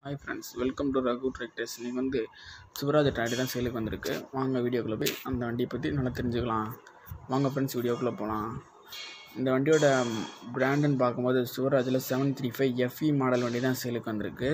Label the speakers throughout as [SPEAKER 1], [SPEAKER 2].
[SPEAKER 1] hi friends welcome to Raghu tractors நீங்கள் வந்து Shivraj tractor தான் சேலுக்கு வந்திருக்கு வாங்க வீடியோக்குள்ளே போய் அந்த வண்டியை பற்றி நல்லா தெரிஞ்சுக்கலாம் வாங்க ஃப்ரெண்ட்ஸ் வீடியோக்குள்ளே போகலாம் இந்த வண்டியோட பிராண்டுன்னு பார்க்கும்போது சிவராஜில் seven three five FE model வண்டி தான் சேலுக்கு வந்திருக்கு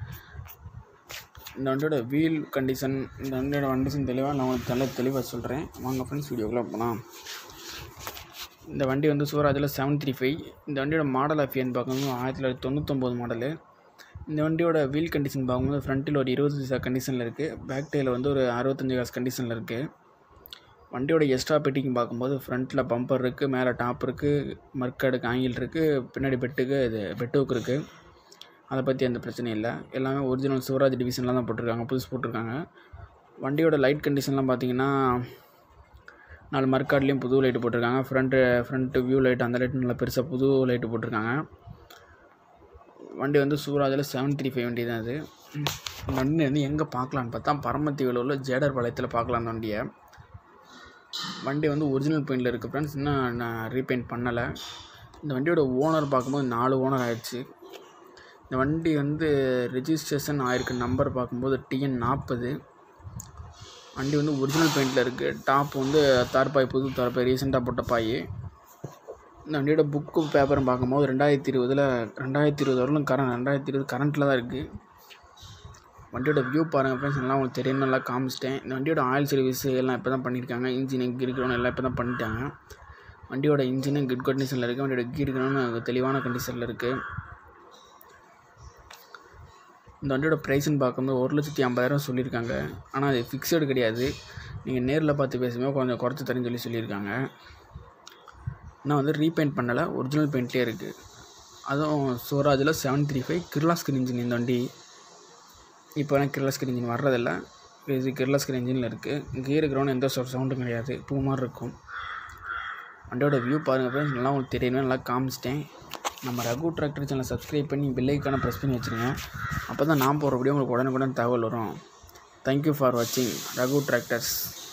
[SPEAKER 1] இந்த வண்டியோட வீல் கண்டிஷன் இந்த வண்டியோட கண்டிஷன் தெளிவாக நான் உங்களுக்கு நல்ல தெளிவாக சொல்கிறேன் வாங்க ஃப்ரெண்ட்ஸ் வீடியோக்குள்ளே போகலாம் இந்த வண்டி வந்து சிவராஜில் செவன் த்ரீ ஃபைவ் இந்த வண்டியோட மாடல் ஆஃப் ஏன்னு பார்க்கும்போது ஆயிரத்தி தொள்ளாயிரத்தி தொண்ணூத்தொம்பது மாடலு இந்த வண்டியோட வீல் கண்டிஷன் பார்க்கும்போது ஃப்ரண்ட்டில் ஒரு இருபது சா கண்டிஷனில் இருக்குது பேக் டேயில் வந்து ஒரு அறுபத்தஞ்சு காசு கண்டிஷனில் இருக்குது வண்டியோட எக்ஸ்ட்ரா பெட்டிங் பார்க்கும்போது ஃப்ரண்ட்டில் பம்பர் இருக்குது மேலே டாப் இருக்குது மர்க்காடுக்கு ஆங்கில் இருக்குது பின்னாடி பெட்டுக்கு இது பெட்டுவுக்கு இருக்குது அதை பற்றி எந்த பிரச்சனையும் இல்லை எல்லாமே ஒரிஜினல் சிவராஜ் டிவிஷனில் தான் போட்டிருக்காங்க புதுசு போட்டிருக்காங்க வண்டியோட லைட் கண்டிஷன்லாம் பார்த்தீங்கன்னா நாலு மர்க்காட்லேயும் புது லைட்டு போட்டிருக்காங்க ஃப்ரண்ட்டு ஃப்ரண்ட்டு வியூ லைட் அந்த லைட் நல்லா பெருசாக புது லைட்டு போட்டிருக்காங்க வண்டி வந்து சூராஜில் செவன் த்ரீ ஃபைவ் வண்டி தான் அது இந்த வண்டி வந்து எங்கே பார்க்கலான்னு பார்த்தா பரமத்தி வேலூரில் ஜேடர் பாளையத்தில் பார்க்கலாம் அந்த வண்டியை வண்டி வந்து ஒரிஜினல் பெயிண்டில் இருக்குது ஃப்ரெண்ட்ஸ் இன்னும் நான் ரீபெயிண்ட் பண்ணலை இந்த வண்டியோட ஓனர் பார்க்கும்போது நாலு ஓனர் ஆயிடுச்சு இந்த வண்டி வந்து ரிஜிஸ்ட்ரேஷன் ஆயிருக்கு நம்பர் பார்க்கும்போது டிஎன் நாற்பது வண்டி வந்து ஒரிஜினல் பெயிண்டில் இருக்குது டாப் வந்து தார்பாய் புது தார்பாய் ரீசெண்டாக போட்ட பாய் இந்த வண்டியோட புக்கு பேப்பரும் பார்க்கும்போது ரெண்டாயிரத்தி இருபதில் ரெண்டாயிரத்தி இருபது வரலும் கரண்ட் ரெண்டாயிரத்தி இருபது கரண்ட்டில் தான் இருக்குது வண்டியோட வியூ பாருங்கள் ஃப்ரெண்ட்ஸ் எல்லாம் உங்களுக்கு தெரியும் நல்லா காமிச்சிட்டேன் இந்த வண்டியோட ஆயில் சர்வீஸ் எல்லாம் இப்போ தான் பண்ணியிருக்காங்க இன்ஜின் கீர் கிரவுண்ட் எல்லாம் இப்போ தான் பண்ணிட்டாங்க வண்டியோட இன்ஜினும் குட் கண்டிஷனில் இருக்குது வண்டியோட கீர் கிரவுண்ட் தெளிவான கண்டிஷனில் இருக்குது இந்த வண்டியோட ப்ரைஸ்னு பார்க்கும்போது ஒரு லட்சத்தி ஐம்பதாயிரம் சொல்லியிருக்காங்க ஆனால் அது ஃபிக்ஸடு கிடையாது நீங்கள் நேரில் பார்த்து பேசும்போது கொஞ்சம் குறைச்சி தரேன்னு சொல்லி சொல்லியிருக்காங்க நான் வந்து ரீபெயிண்ட் பண்ணலை ஒரிஜினல் பெயிண்ட்லேயே இருக்குது அதுவும் சோராஜில் seven three five Kirloskar engine இந்த வண்டி இப்போலாம் கிர்லாஸ்கர் இன்ஜின் வர்றதில்ல இது கிர்லாஸ்கர் இன்ஜினில் இருக்குது கியர் கிரவுண்ட் எந்த ஒரு சவுண்டும் கிடையாது பூ மாதிரி இருக்கும் வண்டியோட வியூ பாருங்கள் ஃப்ரெண்ட்ஸ் நல்லா உங்களுக்கு தெரியணும் நல்லா காமிச்சிட்டேன் நம்ம ரகு டிராக்டர் சேனலை சப்ஸ்கிரைப் பண்ணி பெல்லைக்கான ப்ரெஸ் பண்ணி வச்சுருங்க அப்போ தான் நான் போகிற வீடியோ உங்களுக்கு உடனுக்குடன் தகவல் வரும் தேங்க்யூ ஃபார் வாட்சிங் ரகு டிராக்டர்ஸ்